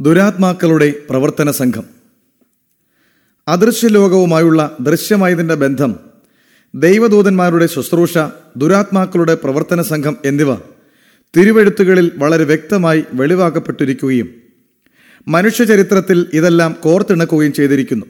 ദുരാത്മാക്കളുടെ പ്രവർത്തന സംഘം അദൃശ്യലോകവുമായുള്ള ദൃശ്യമായതിന്റെ ബന്ധം ദൈവദൂതന്മാരുടെ ശുശ്രൂഷ ദുരാത്മാക്കളുടെ പ്രവർത്തന സംഘം എന്നിവ തിരുവെഴുത്തുകളിൽ വളരെ വ്യക്തമായി വെളിവാക്കപ്പെട്ടിരിക്കുകയും മനുഷ്യചരിത്രത്തിൽ ഇതെല്ലാം കോർത്തിണക്കുകയും ചെയ്തിരിക്കുന്നു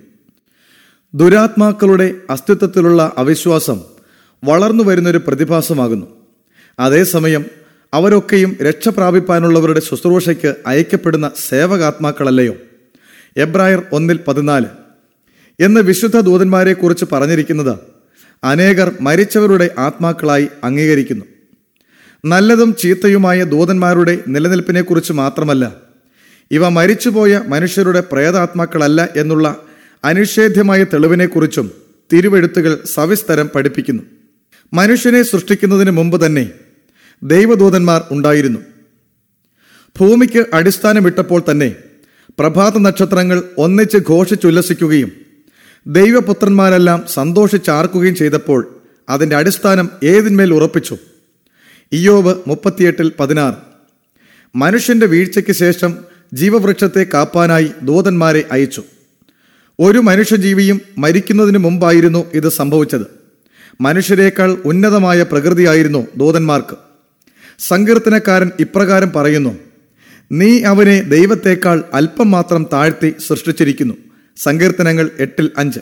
ദുരാത്മാക്കളുടെ അസ്തിത്വത്തിലുള്ള അവിശ്വാസം വളർന്നു വരുന്നൊരു പ്രതിഭാസമാകുന്നു അതേസമയം അവരൊക്കെയും രക്ഷ പ്രാപിപ്പാനുള്ളവരുടെ ശുശ്രൂഷയ്ക്ക് അയക്കപ്പെടുന്ന സേവകാത്മാക്കളല്ലയോ എബ്രായർ ഒന്നിൽ പതിനാല് എന്ന് വിശുദ്ധ ദൂതന്മാരെക്കുറിച്ച് പറഞ്ഞിരിക്കുന്നത് അനേകർ മരിച്ചവരുടെ ആത്മാക്കളായി അംഗീകരിക്കുന്നു നല്ലതും ചീത്തയുമായ ദൂതന്മാരുടെ നിലനിൽപ്പിനെക്കുറിച്ച് മാത്രമല്ല ഇവ മരിച്ചുപോയ മനുഷ്യരുടെ പ്രേതാത്മാക്കളല്ല എന്നുള്ള അനിഷേധ്യമായ തെളിവിനെക്കുറിച്ചും തിരുവെഴുത്തുകൾ സവിസ്തരം പഠിപ്പിക്കുന്നു മനുഷ്യനെ സൃഷ്ടിക്കുന്നതിന് മുമ്പ് തന്നെ ദൈവദൂതന്മാർ ഉണ്ടായിരുന്നു ഭൂമിക്ക് അടിസ്ഥാനമിട്ടപ്പോൾ തന്നെ പ്രഭാത നക്ഷത്രങ്ങൾ ഒന്നിച്ച് ഘോഷിച്ചുല്ലസിക്കുകയും ദൈവപുത്രന്മാരെല്ലാം സന്തോഷിച്ചാർക്കുകയും ചെയ്തപ്പോൾ അതിന്റെ അടിസ്ഥാനം ഏതിന്മേൽ ഉറപ്പിച്ചു ഇയോബ് മുപ്പത്തിയെട്ടിൽ പതിനാറ് മനുഷ്യന്റെ വീഴ്ചയ്ക്ക് ശേഷം ജീവവൃക്ഷത്തെ കാപ്പാനായി ദൂതന്മാരെ അയച്ചു ഒരു മനുഷ്യജീവിയും മരിക്കുന്നതിന് മുമ്പായിരുന്നു ഇത് സംഭവിച്ചത് മനുഷ്യരെക്കാൾ ഉന്നതമായ പ്രകൃതിയായിരുന്നു ദൂതന്മാർക്ക് സങ്കീർത്തനക്കാരൻ ഇപ്രകാരം പറയുന്നു നീ അവനെ ദൈവത്തെക്കാൾ അല്പം മാത്രം താഴ്ത്തി സൃഷ്ടിച്ചിരിക്കുന്നു സങ്കീർത്തനങ്ങൾ എട്ടിൽ അഞ്ച്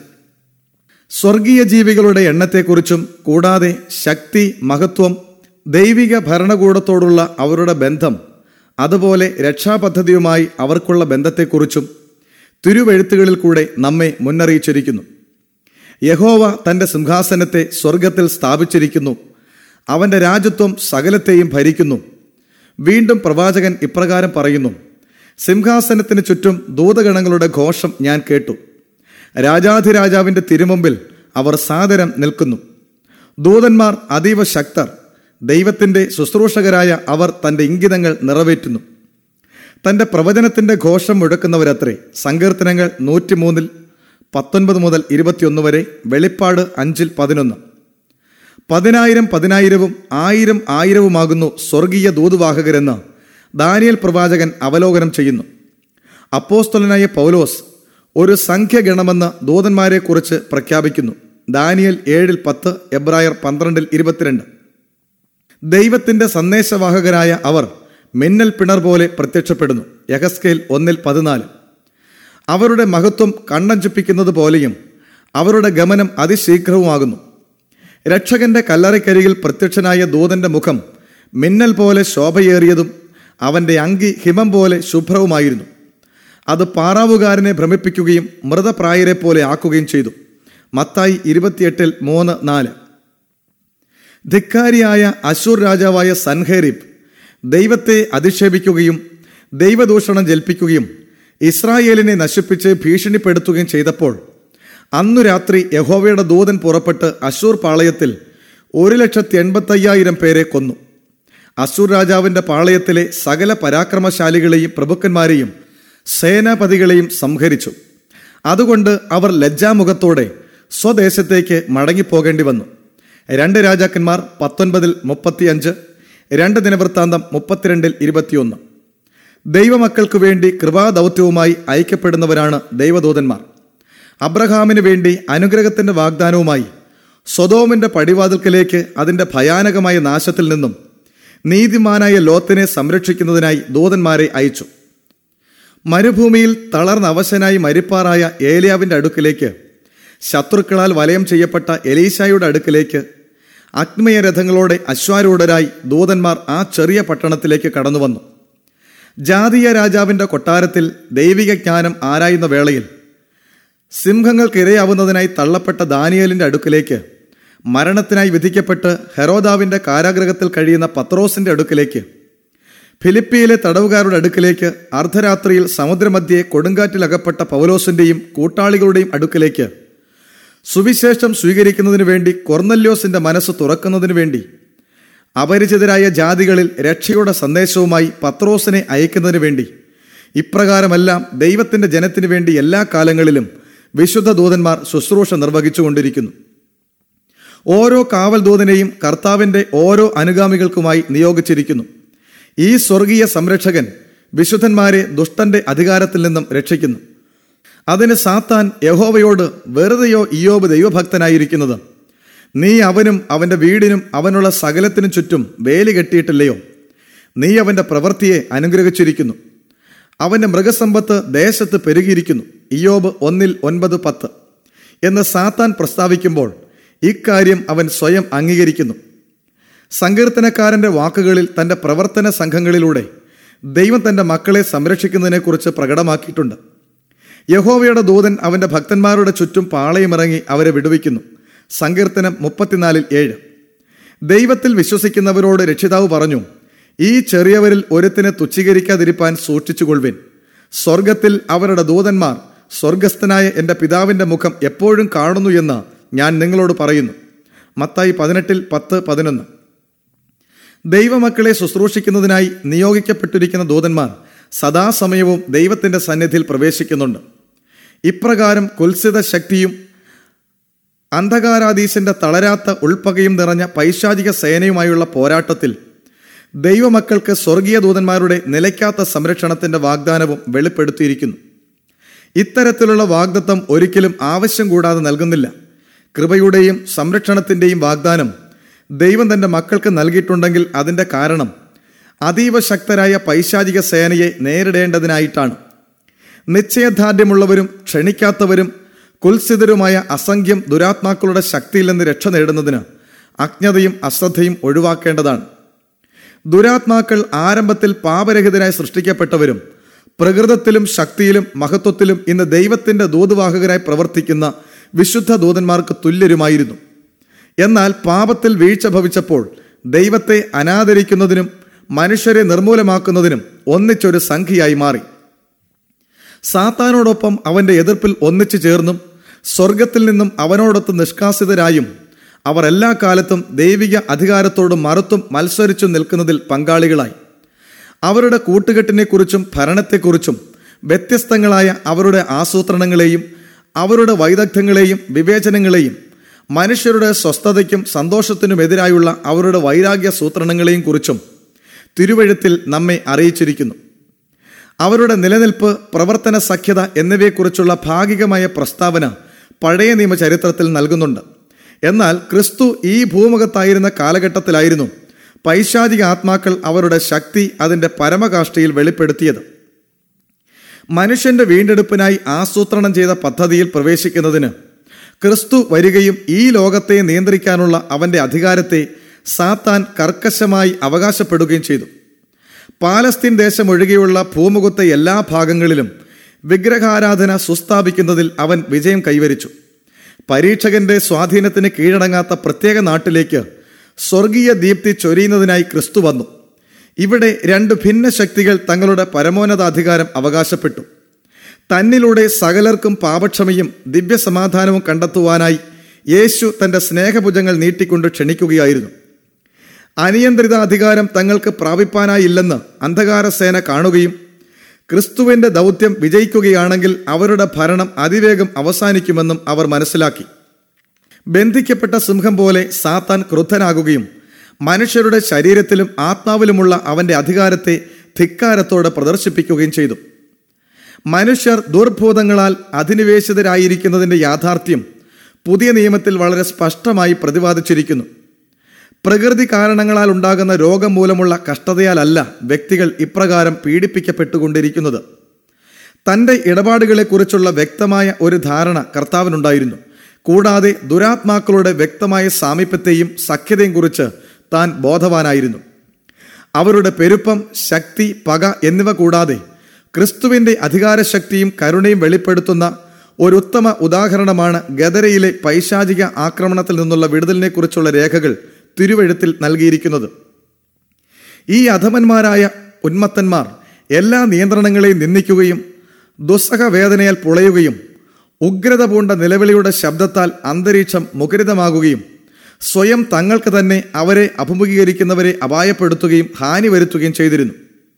സ്വർഗീയ ജീവികളുടെ എണ്ണത്തെക്കുറിച്ചും കൂടാതെ ശക്തി മഹത്വം ദൈവിക ഭരണകൂടത്തോടുള്ള അവരുടെ ബന്ധം അതുപോലെ രക്ഷാപദ്ധതിയുമായി അവർക്കുള്ള ബന്ധത്തെക്കുറിച്ചും തിരുവെഴുത്തുകളിൽ കൂടെ നമ്മെ മുന്നറിയിച്ചിരിക്കുന്നു യഹോവ തന്റെ സിംഹാസനത്തെ സ്വർഗത്തിൽ സ്ഥാപിച്ചിരിക്കുന്നു അവന്റെ രാജ്യത്വം സകലത്തെയും ഭരിക്കുന്നു വീണ്ടും പ്രവാചകൻ ഇപ്രകാരം പറയുന്നു സിംഹാസനത്തിന് ചുറ്റും ദൂതഗണങ്ങളുടെ ഘോഷം ഞാൻ കേട്ടു രാജാധിരാജാവിന്റെ തിരുമുമ്പിൽ അവർ സാദരം നിൽക്കുന്നു ദൂതന്മാർ അതീവ ശക്തർ ദൈവത്തിന്റെ ശുശ്രൂഷകരായ അവർ തന്റെ ഇംഗിതങ്ങൾ നിറവേറ്റുന്നു തന്റെ പ്രവചനത്തിന്റെ ഘോഷം മുഴക്കുന്നവരത്രേ സങ്കീർത്തനങ്ങൾ നൂറ്റിമൂന്നിൽ പത്തൊൻപത് മുതൽ ഇരുപത്തിയൊന്ന് വരെ വെളിപ്പാട് അഞ്ചിൽ പതിനൊന്ന് പതിനായിരം പതിനായിരവും ആയിരം ആയിരവുമാകുന്നു സ്വർഗീയ ദൂതുവാഹകരെന്ന് ദാനിയൽ പ്രവാചകൻ അവലോകനം ചെയ്യുന്നു അപ്പോസ്തലനായ പൗലോസ് ഒരു സംഖ്യഗണമെന്ന് ദൂതന്മാരെക്കുറിച്ച് പ്രഖ്യാപിക്കുന്നു ദാനിയൽ ഏഴിൽ പത്ത് എബ്രായർ പന്ത്രണ്ടിൽ ഇരുപത്തിരണ്ട് ദൈവത്തിന്റെ സന്ദേശവാഹകരായ അവർ മിന്നൽ പിണർ പോലെ പ്രത്യക്ഷപ്പെടുന്നു യഹസ്കേൽ ഒന്നിൽ പതിനാല് അവരുടെ മഹത്വം കണ്ണഞ്ചിപ്പിക്കുന്നത് പോലെയും അവരുടെ ഗമനം അതിശീഘ്രവുമാകുന്നു രക്ഷകന്റെ കല്ലറയ്ക്കരികിൽ പ്രത്യക്ഷനായ ദൂതന്റെ മുഖം മിന്നൽ പോലെ ശോഭയേറിയതും അവന്റെ അങ്കി ഹിമം പോലെ ശുഭ്രവുമായിരുന്നു അത് പാറാവുകാരനെ ഭ്രമിപ്പിക്കുകയും മൃതപ്രായരെ പോലെ ആക്കുകയും ചെയ്തു മത്തായി ഇരുപത്തിയെട്ടിൽ മൂന്ന് നാല് ധിക്കാരിയായ അശൂർ രാജാവായ സൻഹേരിബ് ദൈവത്തെ അധിക്ഷേപിക്കുകയും ദൈവദൂഷണം ജൽപ്പിക്കുകയും ഇസ്രായേലിനെ നശിപ്പിച്ച് ഭീഷണിപ്പെടുത്തുകയും ചെയ്തപ്പോൾ അന്നു രാത്രി യഹോവയുടെ ദൂതൻ പുറപ്പെട്ട് അശൂർ പാളയത്തിൽ ഒരു ലക്ഷത്തി എൺപത്തയ്യായിരം പേരെ കൊന്നു അശൂർ രാജാവിന്റെ പാളയത്തിലെ സകല പരാക്രമശാലികളെയും പ്രഭുക്കന്മാരെയും സേനാപതികളെയും സംഹരിച്ചു അതുകൊണ്ട് അവർ ലജ്ജാമുഖത്തോടെ സ്വദേശത്തേക്ക് മടങ്ങിപ്പോകേണ്ടി വന്നു രണ്ട് രാജാക്കന്മാർ പത്തൊൻപതിൽ മുപ്പത്തിയഞ്ച് രണ്ട് ദിനവൃത്താന്തം മുപ്പത്തിരണ്ടിൽ ഇരുപത്തിയൊന്ന് ദൈവമക്കൾക്കു വേണ്ടി കൃപാദൗത്യവുമായി അയക്കപ്പെടുന്നവരാണ് ദൈവദൂതന്മാർ അബ്രഹാമിന് വേണ്ടി അനുഗ്രഹത്തിന്റെ വാഗ്ദാനവുമായി സ്വതോമിന്റെ പടിവാതിൽക്കലേക്ക് അതിന്റെ ഭയാനകമായ നാശത്തിൽ നിന്നും നീതിമാനായ ലോത്തിനെ സംരക്ഷിക്കുന്നതിനായി ദൂതന്മാരെ അയച്ചു മരുഭൂമിയിൽ തളർന്ന അവശനായി മരിപ്പാറായ ഏലിയാവിന്റെ അടുക്കിലേക്ക് ശത്രുക്കളാൽ വലയം ചെയ്യപ്പെട്ട എലീശായുടെ അടുക്കിലേക്ക് അഗ്മയ രഥങ്ങളോടെ അശ്വാരൂഢരായി ദൂതന്മാർ ആ ചെറിയ പട്ടണത്തിലേക്ക് കടന്നു വന്നു ജാതീയ രാജാവിന്റെ കൊട്ടാരത്തിൽ ദൈവിക ജ്ഞാനം ആരായുന്ന വേളയിൽ സിംഹങ്ങൾക്കിരയാവുന്നതിനായി തള്ളപ്പെട്ട ദാനിയലിന്റെ അടുക്കിലേക്ക് മരണത്തിനായി വിധിക്കപ്പെട്ട് ഹെറോദാവിന്റെ കാരാഗ്രഹത്തിൽ കഴിയുന്ന പത്രോസിന്റെ അടുക്കിലേക്ക് ഫിലിപ്പിയിലെ തടവുകാരുടെ അടുക്കിലേക്ക് അർദ്ധരാത്രിയിൽ സമുദ്രമധ്യേ കൊടുങ്കാറ്റിലകപ്പെട്ട പൗലോസിന്റെയും കൂട്ടാളികളുടെയും അടുക്കിലേക്ക് സുവിശേഷം സ്വീകരിക്കുന്നതിനു വേണ്ടി കൊർന്നല്യോസിന്റെ മനസ്സ് തുറക്കുന്നതിനു വേണ്ടി അപരിചിതരായ ജാതികളിൽ രക്ഷയുടെ സന്ദേശവുമായി പത്രോസിനെ അയക്കുന്നതിനു വേണ്ടി ഇപ്രകാരമെല്ലാം ദൈവത്തിന്റെ ജനത്തിനു വേണ്ടി എല്ലാ കാലങ്ങളിലും വിശുദ്ധ ദൂതന്മാർ ശുശ്രൂഷ നിർവഹിച്ചുകൊണ്ടിരിക്കുന്നു ഓരോ കാവൽ ദൂതനെയും കർത്താവിന്റെ ഓരോ അനുഗാമികൾക്കുമായി നിയോഗിച്ചിരിക്കുന്നു ഈ സ്വർഗീയ സംരക്ഷകൻ വിശുദ്ധന്മാരെ ദുഷ്ടന്റെ അധികാരത്തിൽ നിന്നും രക്ഷിക്കുന്നു അതിന് സാത്താൻ യഹോവയോട് വെറുതെയോ ഇയോബ് ദൈവഭക്തനായിരിക്കുന്നത് നീ അവനും അവന്റെ വീടിനും അവനുള്ള സകലത്തിനും ചുറ്റും വേലി കെട്ടിയിട്ടില്ലയോ നീ അവന്റെ പ്രവൃത്തിയെ അനുഗ്രഹിച്ചിരിക്കുന്നു അവന്റെ മൃഗസമ്പത്ത് ദേശത്ത് പെരുകിയിരിക്കുന്നു ഇയോബ് ഒന്നിൽ ഒൻപത് പത്ത് എന്ന് സാത്താൻ പ്രസ്താവിക്കുമ്പോൾ ഇക്കാര്യം അവൻ സ്വയം അംഗീകരിക്കുന്നു സങ്കീർത്തനക്കാരന്റെ വാക്കുകളിൽ തന്റെ പ്രവർത്തന സംഘങ്ങളിലൂടെ ദൈവം തന്റെ മക്കളെ സംരക്ഷിക്കുന്നതിനെക്കുറിച്ച് പ്രകടമാക്കിയിട്ടുണ്ട് യഹോവയുടെ ദൂതൻ അവന്റെ ഭക്തന്മാരുടെ ചുറ്റും പാളയമിറങ്ങി അവരെ വിടുവിക്കുന്നു സങ്കീർത്തനം മുപ്പത്തിനാലിൽ ഏഴ് ദൈവത്തിൽ വിശ്വസിക്കുന്നവരോട് രക്ഷിതാവ് പറഞ്ഞു ഈ ചെറിയവരിൽ ഒരുത്തിനെ തുച്ഛീകരിക്കാതിരിപ്പാൻ സൂക്ഷിച്ചുകൊള്ളുവിൻ സ്വർഗത്തിൽ അവരുടെ ദൂതന്മാർ സ്വർഗസ്ഥനായ എൻ്റെ പിതാവിൻ്റെ മുഖം എപ്പോഴും കാണുന്നു എന്ന് ഞാൻ നിങ്ങളോട് പറയുന്നു മത്തായി പതിനെട്ടിൽ പത്ത് പതിനൊന്ന് ദൈവമക്കളെ ശുശ്രൂഷിക്കുന്നതിനായി നിയോഗിക്കപ്പെട്ടിരിക്കുന്ന ദൂതന്മാർ സദാസമയവും ദൈവത്തിന്റെ സന്നിധിയിൽ പ്രവേശിക്കുന്നുണ്ട് ഇപ്രകാരം കുൽസിത ശക്തിയും അന്ധകാരാധീശന്റെ തളരാത്ത ഉൾപ്പകയും നിറഞ്ഞ പൈശാചിക സേനയുമായുള്ള പോരാട്ടത്തിൽ ദൈവമക്കൾക്ക് സ്വർഗീയ ദൂതന്മാരുടെ നിലയ്ക്കാത്ത സംരക്ഷണത്തിന്റെ വാഗ്ദാനവും വെളിപ്പെടുത്തിയിരിക്കുന്നു ഇത്തരത്തിലുള്ള വാഗ്ദത്തം ഒരിക്കലും ആവശ്യം കൂടാതെ നൽകുന്നില്ല കൃപയുടെയും സംരക്ഷണത്തിന്റെയും വാഗ്ദാനം ദൈവം തന്റെ മക്കൾക്ക് നൽകിയിട്ടുണ്ടെങ്കിൽ അതിന്റെ കാരണം അതീവ ശക്തരായ പൈശാചിക സേനയെ നേരിടേണ്ടതിനായിട്ടാണ് നിശ്ചയദാർഢ്യമുള്ളവരും ക്ഷണിക്കാത്തവരും കുൽസിതരുമായ അസംഖ്യം ദുരാത്മാക്കളുടെ ശക്തിയിൽ നിന്ന് രക്ഷ നേടുന്നതിന് അജ്ഞതയും അശ്രദ്ധയും ഒഴിവാക്കേണ്ടതാണ് ദുരാത്മാക്കൾ ആരംഭത്തിൽ പാപരഹിതരായി സൃഷ്ടിക്കപ്പെട്ടവരും പ്രകൃതത്തിലും ശക്തിയിലും മഹത്വത്തിലും ഇന്ന് ദൈവത്തിന്റെ ദൂതുവാഹകരായി പ്രവർത്തിക്കുന്ന വിശുദ്ധ ദൂതന്മാർക്ക് തുല്യരുമായിരുന്നു എന്നാൽ പാപത്തിൽ വീഴ്ച ഭവിച്ചപ്പോൾ ദൈവത്തെ അനാദരിക്കുന്നതിനും മനുഷ്യരെ നിർമൂലമാക്കുന്നതിനും ഒന്നിച്ചൊരു സംഖ്യയായി മാറി സാത്താനോടൊപ്പം അവന്റെ എതിർപ്പിൽ ഒന്നിച്ചു ചേർന്നും സ്വർഗത്തിൽ നിന്നും അവനോടൊത്ത് നിഷ്കാസിതരായും അവർ എല്ലാ കാലത്തും ദൈവിക അധികാരത്തോട് മറുത്തും മത്സരിച്ചു നിൽക്കുന്നതിൽ പങ്കാളികളായി അവരുടെ കൂട്ടുകെട്ടിനെക്കുറിച്ചും ഭരണത്തെക്കുറിച്ചും വ്യത്യസ്തങ്ങളായ അവരുടെ ആസൂത്രണങ്ങളെയും അവരുടെ വൈദഗ്ധ്യങ്ങളെയും വിവേചനങ്ങളെയും മനുഷ്യരുടെ സ്വസ്ഥതയ്ക്കും സന്തോഷത്തിനുമെതിരായുള്ള അവരുടെ വൈരാഗ്യ സൂത്രണങ്ങളെയും കുറിച്ചും തിരുവഴുത്തിൽ നമ്മെ അറിയിച്ചിരിക്കുന്നു അവരുടെ നിലനിൽപ്പ് പ്രവർത്തന സഖ്യത എന്നിവയെക്കുറിച്ചുള്ള ഭാഗികമായ പ്രസ്താവന പഴയ നിയമ ചരിത്രത്തിൽ നൽകുന്നുണ്ട് എന്നാൽ ക്രിസ്തു ഈ ഭൂമുഖത്തായിരുന്ന കാലഘട്ടത്തിലായിരുന്നു പൈശാചിക ആത്മാക്കൾ അവരുടെ ശക്തി അതിന്റെ പരമകാഷ്ഠയിൽ വെളിപ്പെടുത്തിയത് മനുഷ്യന്റെ വീണ്ടെടുപ്പിനായി ആസൂത്രണം ചെയ്ത പദ്ധതിയിൽ പ്രവേശിക്കുന്നതിന് ക്രിസ്തു വരികയും ഈ ലോകത്തെ നിയന്ത്രിക്കാനുള്ള അവന്റെ അധികാരത്തെ സാത്താൻ കർക്കശമായി അവകാശപ്പെടുകയും ചെയ്തു പാലസ്തീൻ ദേശം ഒഴികെയുള്ള ഭൂമുഖത്തെ എല്ലാ ഭാഗങ്ങളിലും വിഗ്രഹാരാധന സുസ്ഥാപിക്കുന്നതിൽ അവൻ വിജയം കൈവരിച്ചു പരീക്ഷകന്റെ സ്വാധീനത്തിന് കീഴടങ്ങാത്ത പ്രത്യേക നാട്ടിലേക്ക് സ്വർഗീയ ദീപ്തി ചൊരിയുന്നതിനായി ക്രിസ്തു വന്നു ഇവിടെ രണ്ട് ഭിന്ന ശക്തികൾ തങ്ങളുടെ പരമോന്നതാധികാരം അവകാശപ്പെട്ടു തന്നിലൂടെ സകലർക്കും പാപക്ഷമയും ദിവ്യസമാധാനവും കണ്ടെത്തുവാനായി യേശു തന്റെ സ്നേഹഭുജങ്ങൾ നീട്ടിക്കൊണ്ട് ക്ഷണിക്കുകയായിരുന്നു അനിയന്ത്രിത അധികാരം തങ്ങൾക്ക് പ്രാപിപ്പാനായില്ലെന്ന് അന്ധകാരസേന കാണുകയും ക്രിസ്തുവിന്റെ ദൗത്യം വിജയിക്കുകയാണെങ്കിൽ അവരുടെ ഭരണം അതിവേഗം അവസാനിക്കുമെന്നും അവർ മനസ്സിലാക്കി ബന്ധിക്കപ്പെട്ട സിംഹം പോലെ സാത്താൻ ക്രുദ്ധനാകുകയും മനുഷ്യരുടെ ശരീരത്തിലും ആത്മാവിലുമുള്ള അവന്റെ അധികാരത്തെ ധിക്കാരത്തോടെ പ്രദർശിപ്പിക്കുകയും ചെയ്തു മനുഷ്യർ ദുർഭൂതങ്ങളാൽ അധിനിവേശിതരായിരിക്കുന്നതിന്റെ യാഥാർത്ഥ്യം പുതിയ നിയമത്തിൽ വളരെ സ്പഷ്ടമായി പ്രതിപാദിച്ചിരിക്കുന്നു പ്രകൃതി കാരണങ്ങളാൽ ഉണ്ടാകുന്ന രോഗം മൂലമുള്ള കഷ്ടതയാലല്ല വ്യക്തികൾ ഇപ്രകാരം പീഡിപ്പിക്കപ്പെട്ടുകൊണ്ടിരിക്കുന്നത് തന്റെ ഇടപാടുകളെക്കുറിച്ചുള്ള വ്യക്തമായ ഒരു ധാരണ കർത്താവിനുണ്ടായിരുന്നു കൂടാതെ ദുരാത്മാക്കളുടെ വ്യക്തമായ സാമീപ്യത്തെയും സഖ്യതയും കുറിച്ച് താൻ ബോധവാനായിരുന്നു അവരുടെ പെരുപ്പം ശക്തി പക എന്നിവ കൂടാതെ ക്രിസ്തുവിന്റെ അധികാരശക്തിയും കരുണയും വെളിപ്പെടുത്തുന്ന ഒരു ഉത്തമ ഉദാഹരണമാണ് ഗദരയിലെ പൈശാചിക ആക്രമണത്തിൽ നിന്നുള്ള വിടുതലിനെക്കുറിച്ചുള്ള രേഖകൾ തിരുവഴുത്തിൽ നൽകിയിരിക്കുന്നത് ഈ അധമന്മാരായ ഉന്മത്തന്മാർ എല്ലാ നിയന്ത്രണങ്ങളെയും നിന്ദിക്കുകയും ദുസ്സഹ വേദനയാൽ പുളയുകയും ഉഗ്രത പൂണ്ട നിലവിളിയുടെ ശബ്ദത്താൽ അന്തരീക്ഷം മുഖരിതമാകുകയും സ്വയം തങ്ങൾക്ക് തന്നെ അവരെ അഭിമുഖീകരിക്കുന്നവരെ അപായപ്പെടുത്തുകയും ഹാനി വരുത്തുകയും ചെയ്തിരുന്നു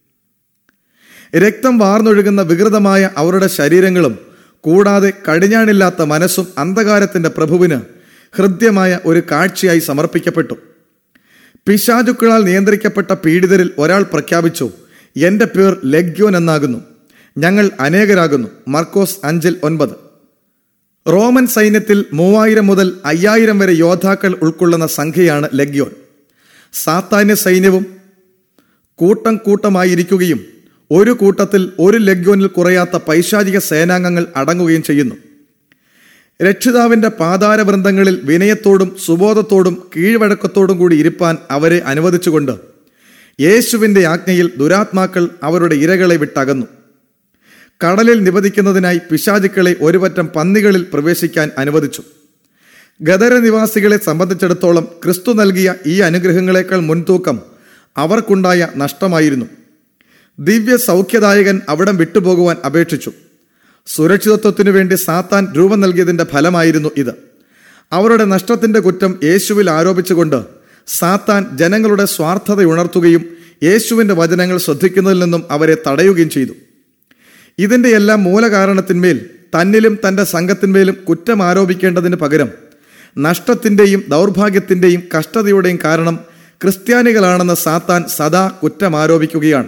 രക്തം വാർന്നൊഴുകുന്ന വികൃതമായ അവരുടെ ശരീരങ്ങളും കൂടാതെ കടിഞ്ഞാണില്ലാത്ത മനസ്സും അന്ധകാരത്തിന്റെ പ്രഭുവിന് ഹൃദ്യമായ ഒരു കാഴ്ചയായി സമർപ്പിക്കപ്പെട്ടു പിശാചുക്കളാൽ നിയന്ത്രിക്കപ്പെട്ട പീഡിതരിൽ ഒരാൾ പ്രഖ്യാപിച്ചു എൻ്റെ പേർ ലഗ്യോൻ എന്നാകുന്നു ഞങ്ങൾ അനേകരാകുന്നു മർക്കോസ് അഞ്ചിൽ ഒൻപത് റോമൻ സൈന്യത്തിൽ മൂവായിരം മുതൽ അയ്യായിരം വരെ യോദ്ധാക്കൾ ഉൾക്കൊള്ളുന്ന സംഖ്യയാണ് ലഗ്യോൻ സാത്താന്യ സൈന്യവും കൂട്ടം കൂട്ടമായിരിക്കുകയും ഒരു കൂട്ടത്തിൽ ഒരു ലഗ്യോനിൽ കുറയാത്ത പൈശാചിക സേനാംഗങ്ങൾ അടങ്ങുകയും ചെയ്യുന്നു രക്ഷിതാവിന്റെ പാതാരവൃന്ദങ്ങളിൽ വിനയത്തോടും സുബോധത്തോടും കീഴ്വഴക്കത്തോടും കൂടി ഇരിപ്പാൻ അവരെ അനുവദിച്ചുകൊണ്ട് യേശുവിന്റെ ആജ്ഞയിൽ ദുരാത്മാക്കൾ അവരുടെ ഇരകളെ വിട്ടകന്നു കടലിൽ നിവധിക്കുന്നതിനായി പിശാചുക്കളെ ഒരുപറ്റം പന്നികളിൽ പ്രവേശിക്കാൻ അനുവദിച്ചു ഗദര നിവാസികളെ സംബന്ധിച്ചിടത്തോളം ക്രിസ്തു നൽകിയ ഈ അനുഗ്രഹങ്ങളെക്കാൾ മുൻതൂക്കം അവർക്കുണ്ടായ നഷ്ടമായിരുന്നു ദിവ്യ സൗഖ്യദായകൻ അവിടം വിട്ടുപോകുവാൻ അപേക്ഷിച്ചു സുരക്ഷിതത്വത്തിനു വേണ്ടി സാത്താൻ രൂപം നൽകിയതിന്റെ ഫലമായിരുന്നു ഇത് അവരുടെ നഷ്ടത്തിന്റെ കുറ്റം യേശുവിൽ ആരോപിച്ചുകൊണ്ട് സാത്താൻ ജനങ്ങളുടെ സ്വാർത്ഥത ഉണർത്തുകയും യേശുവിന്റെ വചനങ്ങൾ ശ്രദ്ധിക്കുന്നതിൽ നിന്നും അവരെ തടയുകയും ചെയ്തു ഇതിന്റെ എല്ലാം മൂലകാരണത്തിന്മേൽ തന്നിലും തന്റെ സംഘത്തിന്മേലും കുറ്റം ആരോപിക്കേണ്ടതിന് പകരം നഷ്ടത്തിന്റെയും ദൗർഭാഗ്യത്തിന്റെയും കഷ്ടതയുടെയും കാരണം ക്രിസ്ത്യാനികളാണെന്ന് സാത്താൻ സദാ കുറ്റം ആരോപിക്കുകയാണ്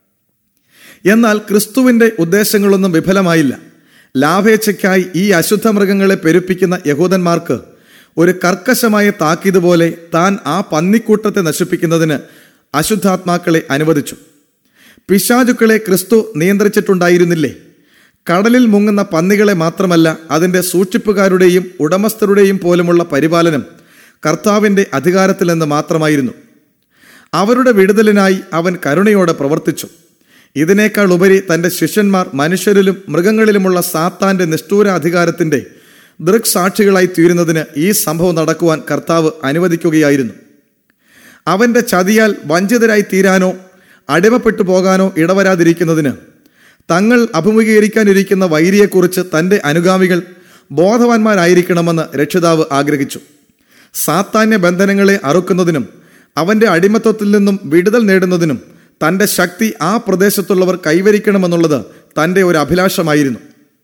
എന്നാൽ ക്രിസ്തുവിന്റെ ഉദ്ദേശങ്ങളൊന്നും വിഫലമായില്ല ലാഭേച്ഛയ്ക്കായി ഈ അശുദ്ധ മൃഗങ്ങളെ പെരുപ്പിക്കുന്ന യഹൂദന്മാർക്ക് ഒരു കർക്കശമായ താക്കീത് പോലെ താൻ ആ പന്നിക്കൂട്ടത്തെ നശിപ്പിക്കുന്നതിന് അശുദ്ധാത്മാക്കളെ അനുവദിച്ചു പിശാചുക്കളെ ക്രിസ്തു നിയന്ത്രിച്ചിട്ടുണ്ടായിരുന്നില്ലേ കടലിൽ മുങ്ങുന്ന പന്നികളെ മാത്രമല്ല അതിന്റെ സൂക്ഷിപ്പുകാരുടെയും ഉടമസ്ഥരുടെയും പോലുമുള്ള പരിപാലനം കർത്താവിന്റെ അധികാരത്തിൽ നിന്ന് മാത്രമായിരുന്നു അവരുടെ വിടുതലിനായി അവൻ കരുണയോടെ പ്രവർത്തിച്ചു ഇതിനേക്കാൾ ഉപരി തന്റെ ശിഷ്യന്മാർ മനുഷ്യരിലും മൃഗങ്ങളിലുമുള്ള സാത്താന്റെ നിഷ്ഠൂര അധികാരത്തിന്റെ ദൃക്സാക്ഷികളായി തീരുന്നതിന് ഈ സംഭവം നടക്കുവാൻ കർത്താവ് അനുവദിക്കുകയായിരുന്നു അവന്റെ ചതിയാൽ വഞ്ചിതരായി തീരാനോ അടിമപ്പെട്ടു പോകാനോ ഇടവരാതിരിക്കുന്നതിന് തങ്ങൾ അഭിമുഖീകരിക്കാനിരിക്കുന്ന വൈരിയെക്കുറിച്ച് തന്റെ അനുഗാമികൾ ബോധവാന്മാരായിരിക്കണമെന്ന് രക്ഷിതാവ് ആഗ്രഹിച്ചു സാത്താന്യ ബന്ധനങ്ങളെ അറുക്കുന്നതിനും അവന്റെ അടിമത്വത്തിൽ നിന്നും വിടുതൽ നേടുന്നതിനും തന്റെ ശക്തി ആ പ്രദേശത്തുള്ളവർ കൈവരിക്കണമെന്നുള്ളത് തന്റെ ഒരു അഭിലാഷമായിരുന്നു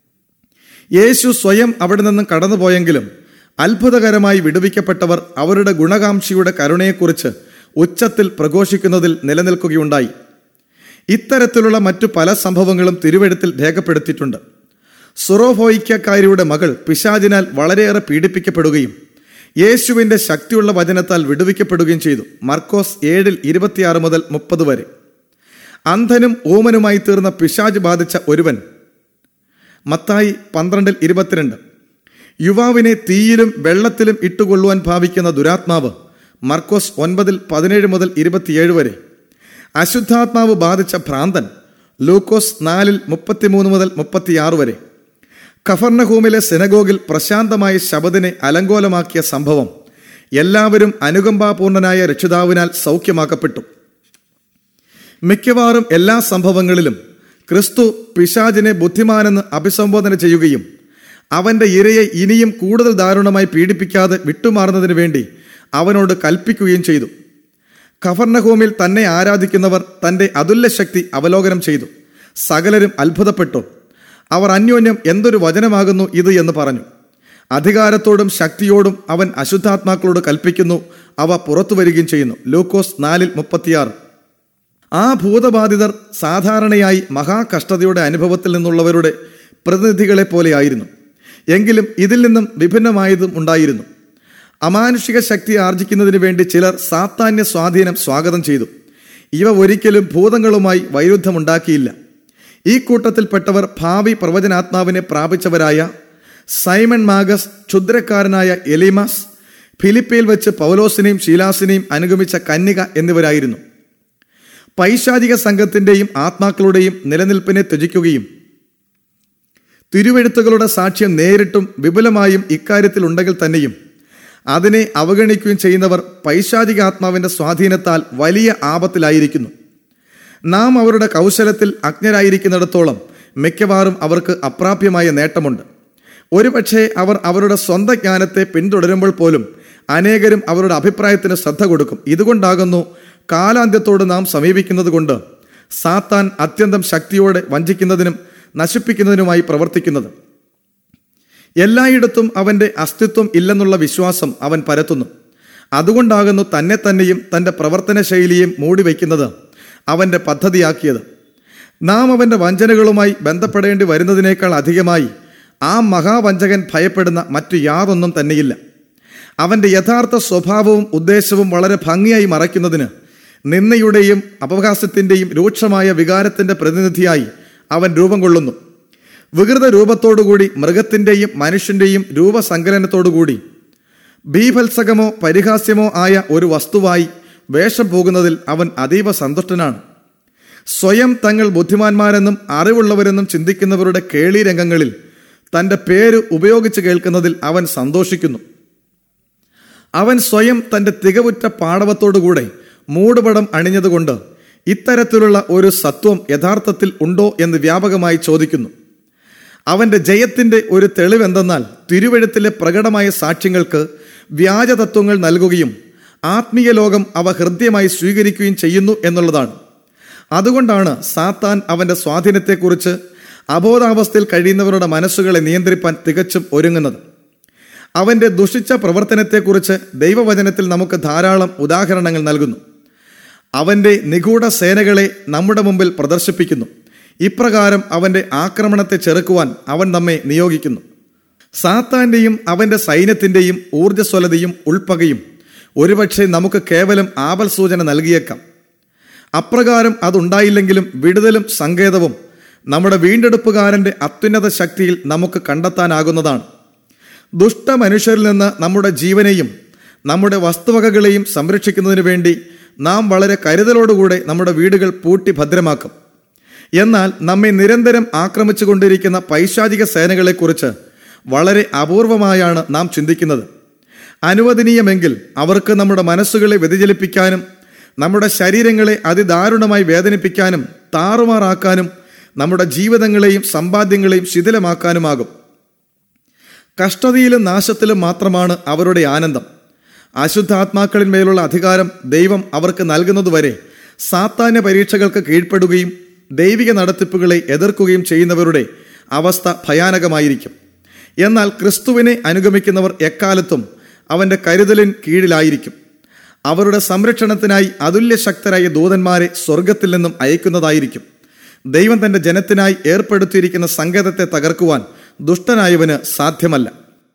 യേശു സ്വയം അവിടെ നിന്നും കടന്നുപോയെങ്കിലും അത്ഭുതകരമായി വിടുവിക്കപ്പെട്ടവർ അവരുടെ ഗുണകാംക്ഷിയുടെ കരുണയെക്കുറിച്ച് ഉച്ചത്തിൽ പ്രഘോഷിക്കുന്നതിൽ നിലനിൽക്കുകയുണ്ടായി ഇത്തരത്തിലുള്ള മറ്റു പല സംഭവങ്ങളും തിരുവെഴുത്തിൽ രേഖപ്പെടുത്തിയിട്ടുണ്ട് സുറോഫോയിക്കാരിയുടെ മകൾ പിശാജിനാൽ വളരെയേറെ പീഡിപ്പിക്കപ്പെടുകയും യേശുവിന്റെ ശക്തിയുള്ള വചനത്താൽ വിടുവിക്കപ്പെടുകയും ചെയ്തു മർക്കോസ് ഏഴിൽ ഇരുപത്തിയാറ് മുതൽ മുപ്പത് വരെ അന്ധനും ഓമനുമായി തീർന്ന പിശാജ് ബാധിച്ച ഒരുവൻ മത്തായി പന്ത്രണ്ടിൽ ഇരുപത്തിരണ്ട് യുവാവിനെ തീയിലും വെള്ളത്തിലും ഇട്ടുകൊള്ളുവാൻ ഭാവിക്കുന്ന ദുരാത്മാവ് മർക്കോസ് ഒൻപതിൽ പതിനേഴ് മുതൽ ഇരുപത്തിയേഴ് വരെ അശുദ്ധാത്മാവ് ബാധിച്ച ഭ്രാന്തൻ ലൂക്കോസ് നാലിൽ മുപ്പത്തിമൂന്ന് മുതൽ മുപ്പത്തിയാറ് വരെ കഫർണഹൂമിലെ സെനഗോഗിൽ പ്രശാന്തമായ ശബദിനെ അലങ്കോലമാക്കിയ സംഭവം എല്ലാവരും അനുകമ്പാപൂർണനായ രക്ഷിതാവിനാൽ സൗഖ്യമാക്കപ്പെട്ടു മിക്കവാറും എല്ലാ സംഭവങ്ങളിലും ക്രിസ്തു പിശാചിനെ ബുദ്ധിമാനെന്ന് അഭിസംബോധന ചെയ്യുകയും അവന്റെ ഇരയെ ഇനിയും കൂടുതൽ ദാരുണമായി പീഡിപ്പിക്കാതെ വിട്ടുമാറുന്നതിന് വേണ്ടി അവനോട് കൽപ്പിക്കുകയും ചെയ്തു ഖഫർണഹൂമിൽ തന്നെ ആരാധിക്കുന്നവർ തന്റെ അതുല്യ ശക്തി അവലോകനം ചെയ്തു സകലരും അത്ഭുതപ്പെട്ടു അവർ അന്യോന്യം എന്തൊരു വചനമാകുന്നു ഇത് എന്ന് പറഞ്ഞു അധികാരത്തോടും ശക്തിയോടും അവൻ അശുദ്ധാത്മാക്കളോട് കൽപ്പിക്കുന്നു അവ പുറത്തു വരികയും ചെയ്യുന്നു ലൂക്കോസ് നാലിൽ മുപ്പത്തിയാറ് ആ ഭൂതബാധിതർ സാധാരണയായി മഹാകഷ്ടതയുടെ അനുഭവത്തിൽ നിന്നുള്ളവരുടെ പ്രതിനിധികളെ പോലെയായിരുന്നു എങ്കിലും ഇതിൽ നിന്നും വിഭിന്നമായതും ഉണ്ടായിരുന്നു അമാനുഷിക ശക്തി ആർജിക്കുന്നതിന് വേണ്ടി ചിലർ സാത്താന്യ സ്വാധീനം സ്വാഗതം ചെയ്തു ഇവ ഒരിക്കലും ഭൂതങ്ങളുമായി വൈരുദ്ധ്യമുണ്ടാക്കിയില്ല ഈ കൂട്ടത്തിൽപ്പെട്ടവർ ഭാവി പ്രവചനാത്മാവിനെ പ്രാപിച്ചവരായ സൈമൺ മാഗസ് ക്ഷുദ്രക്കാരനായ എലിമാസ് ഫിലിപ്പയിൽ വെച്ച് പൗലോസിനെയും ശീലാസിനെയും അനുഗമിച്ച കന്യക എന്നിവരായിരുന്നു പൈശാചിക സംഘത്തിന്റെയും ആത്മാക്കളുടെയും നിലനിൽപ്പിനെ ത്യജിക്കുകയും തിരുവെഴുത്തുകളുടെ സാക്ഷ്യം നേരിട്ടും വിപുലമായും ഇക്കാര്യത്തിൽ ഉണ്ടെങ്കിൽ തന്നെയും അതിനെ അവഗണിക്കുകയും ചെയ്യുന്നവർ പൈശാചിക ആത്മാവിന്റെ സ്വാധീനത്താൽ വലിയ ആപത്തിലായിരിക്കുന്നു നാം അവരുടെ കൗശലത്തിൽ അജ്ഞരായിരിക്കുന്നിടത്തോളം മിക്കവാറും അവർക്ക് അപ്രാപ്യമായ നേട്ടമുണ്ട് ഒരുപക്ഷെ അവർ അവരുടെ സ്വന്തം ജ്ഞാനത്തെ പിന്തുടരുമ്പോൾ പോലും അനേകരും അവരുടെ അഭിപ്രായത്തിന് ശ്രദ്ധ കൊടുക്കും ഇതുകൊണ്ടാകുന്നു കാലാന്ത്യത്തോട് നാം സമീപിക്കുന്നത് കൊണ്ട് സാത്താൻ അത്യന്തം ശക്തിയോടെ വഞ്ചിക്കുന്നതിനും നശിപ്പിക്കുന്നതിനുമായി പ്രവർത്തിക്കുന്നത് എല്ലായിടത്തും അവന്റെ അസ്തിത്വം ഇല്ലെന്നുള്ള വിശ്വാസം അവൻ പരത്തുന്നു അതുകൊണ്ടാകുന്നു തന്നെ തന്നെയും തന്റെ പ്രവർത്തന ശൈലിയും മൂടിവെക്കുന്നത് അവന്റെ പദ്ധതിയാക്കിയത് നാം അവന്റെ വഞ്ചനകളുമായി ബന്ധപ്പെടേണ്ടി വരുന്നതിനേക്കാൾ അധികമായി ആ മഹാവഞ്ചകൻ ഭയപ്പെടുന്ന മറ്റു യാതൊന്നും തന്നെയില്ല അവന്റെ യഥാർത്ഥ സ്വഭാവവും ഉദ്ദേശവും വളരെ ഭംഗിയായി മറയ്ക്കുന്നതിന് നിന്നയുടെയും അപകാശത്തിന്റെയും രൂക്ഷമായ വികാരത്തിന്റെ പ്രതിനിധിയായി അവൻ രൂപം കൊള്ളുന്നു വികൃത രൂപത്തോടുകൂടി മൃഗത്തിന്റെയും മനുഷ്യന്റെയും രൂപസങ്കലനത്തോടുകൂടി ബീഭത്സകമോ പരിഹാസ്യമോ ആയ ഒരു വസ്തുവായി വേഷം പോകുന്നതിൽ അവൻ അതീവ സന്തുഷ്ടനാണ് സ്വയം തങ്ങൾ ബുദ്ധിമാന്മാരെന്നും അറിവുള്ളവരെന്നും ചിന്തിക്കുന്നവരുടെ കേളി രംഗങ്ങളിൽ തന്റെ പേര് ഉപയോഗിച്ച് കേൾക്കുന്നതിൽ അവൻ സന്തോഷിക്കുന്നു അവൻ സ്വയം തന്റെ തികവുറ്റ പാടവത്തോടുകൂടെ മൂടുപടം അണിഞ്ഞതുകൊണ്ട് ഇത്തരത്തിലുള്ള ഒരു സത്വം യഥാർത്ഥത്തിൽ ഉണ്ടോ എന്ന് വ്യാപകമായി ചോദിക്കുന്നു അവന്റെ ജയത്തിന്റെ ഒരു തെളിവെന്തെന്നാൽ തിരുവഴുത്തിലെ പ്രകടമായ സാക്ഷ്യങ്ങൾക്ക് വ്യാജതത്വങ്ങൾ നൽകുകയും ആത്മീയ ലോകം അവ ഹൃദ്യമായി സ്വീകരിക്കുകയും ചെയ്യുന്നു എന്നുള്ളതാണ് അതുകൊണ്ടാണ് സാത്താൻ അവന്റെ സ്വാധീനത്തെക്കുറിച്ച് അബോധാവസ്ഥയിൽ കഴിയുന്നവരുടെ മനസ്സുകളെ നിയന്ത്രിപ്പാൻ തികച്ചും ഒരുങ്ങുന്നത് അവന്റെ ദുഷിച്ച പ്രവർത്തനത്തെക്കുറിച്ച് ദൈവവചനത്തിൽ നമുക്ക് ധാരാളം ഉദാഹരണങ്ങൾ നൽകുന്നു അവന്റെ നിഗൂഢ സേനകളെ നമ്മുടെ മുമ്പിൽ പ്രദർശിപ്പിക്കുന്നു ഇപ്രകാരം അവന്റെ ആക്രമണത്തെ ചെറുക്കുവാൻ അവൻ നമ്മെ നിയോഗിക്കുന്നു സാത്താന്റെയും അവന്റെ സൈന്യത്തിന്റെയും ഊർജ്ജസ്വലതയും ഉൾപ്പകയും ഒരുപക്ഷെ നമുക്ക് കേവലം ആപൽ സൂചന നൽകിയേക്കാം അപ്രകാരം അതുണ്ടായില്ലെങ്കിലും വിടുതലും സങ്കേതവും നമ്മുടെ വീണ്ടെടുപ്പുകാരന്റെ അത്യുന്നത ശക്തിയിൽ നമുക്ക് കണ്ടെത്താനാകുന്നതാണ് ദുഷ്ട മനുഷ്യരിൽ നിന്ന് നമ്മുടെ ജീവനെയും നമ്മുടെ വസ്തുവകകളെയും സംരക്ഷിക്കുന്നതിന് വേണ്ടി നാം വളരെ കരുതലോടുകൂടെ നമ്മുടെ വീടുകൾ പൂട്ടി ഭദ്രമാക്കും എന്നാൽ നമ്മെ നിരന്തരം ആക്രമിച്ചുകൊണ്ടിരിക്കുന്ന പൈശാചിക സേനകളെക്കുറിച്ച് വളരെ അപൂർവമായാണ് നാം ചിന്തിക്കുന്നത് അനുവദനീയമെങ്കിൽ അവർക്ക് നമ്മുടെ മനസ്സുകളെ വ്യതിചലിപ്പിക്കാനും നമ്മുടെ ശരീരങ്ങളെ അതിദാരുണമായി വേദനിപ്പിക്കാനും താറുമാറാക്കാനും നമ്മുടെ ജീവിതങ്ങളെയും സമ്പാദ്യങ്ങളെയും ശിഥിലമാക്കാനുമാകും കഷ്ടതയിലും നാശത്തിലും മാത്രമാണ് അവരുടെ ആനന്ദം അശുദ്ധാത്മാക്കളിന്മേലുള്ള അധികാരം ദൈവം അവർക്ക് നൽകുന്നതുവരെ സാത്താന്യ പരീക്ഷകൾക്ക് കീഴ്പ്പെടുകയും ദൈവിക നടത്തിപ്പുകളെ എതിർക്കുകയും ചെയ്യുന്നവരുടെ അവസ്ഥ ഭയാനകമായിരിക്കും എന്നാൽ ക്രിസ്തുവിനെ അനുഗമിക്കുന്നവർ എക്കാലത്തും അവന്റെ കരുതലിൻ കീഴിലായിരിക്കും അവരുടെ സംരക്ഷണത്തിനായി അതുല്യ ശക്തരായ ദൂതന്മാരെ സ്വർഗത്തിൽ നിന്നും അയക്കുന്നതായിരിക്കും ദൈവം തന്റെ ജനത്തിനായി ഏർപ്പെടുത്തിയിരിക്കുന്ന സങ്കേതത്തെ തകർക്കുവാൻ ദുഷ്ടനായവന് സാധ്യമല്ല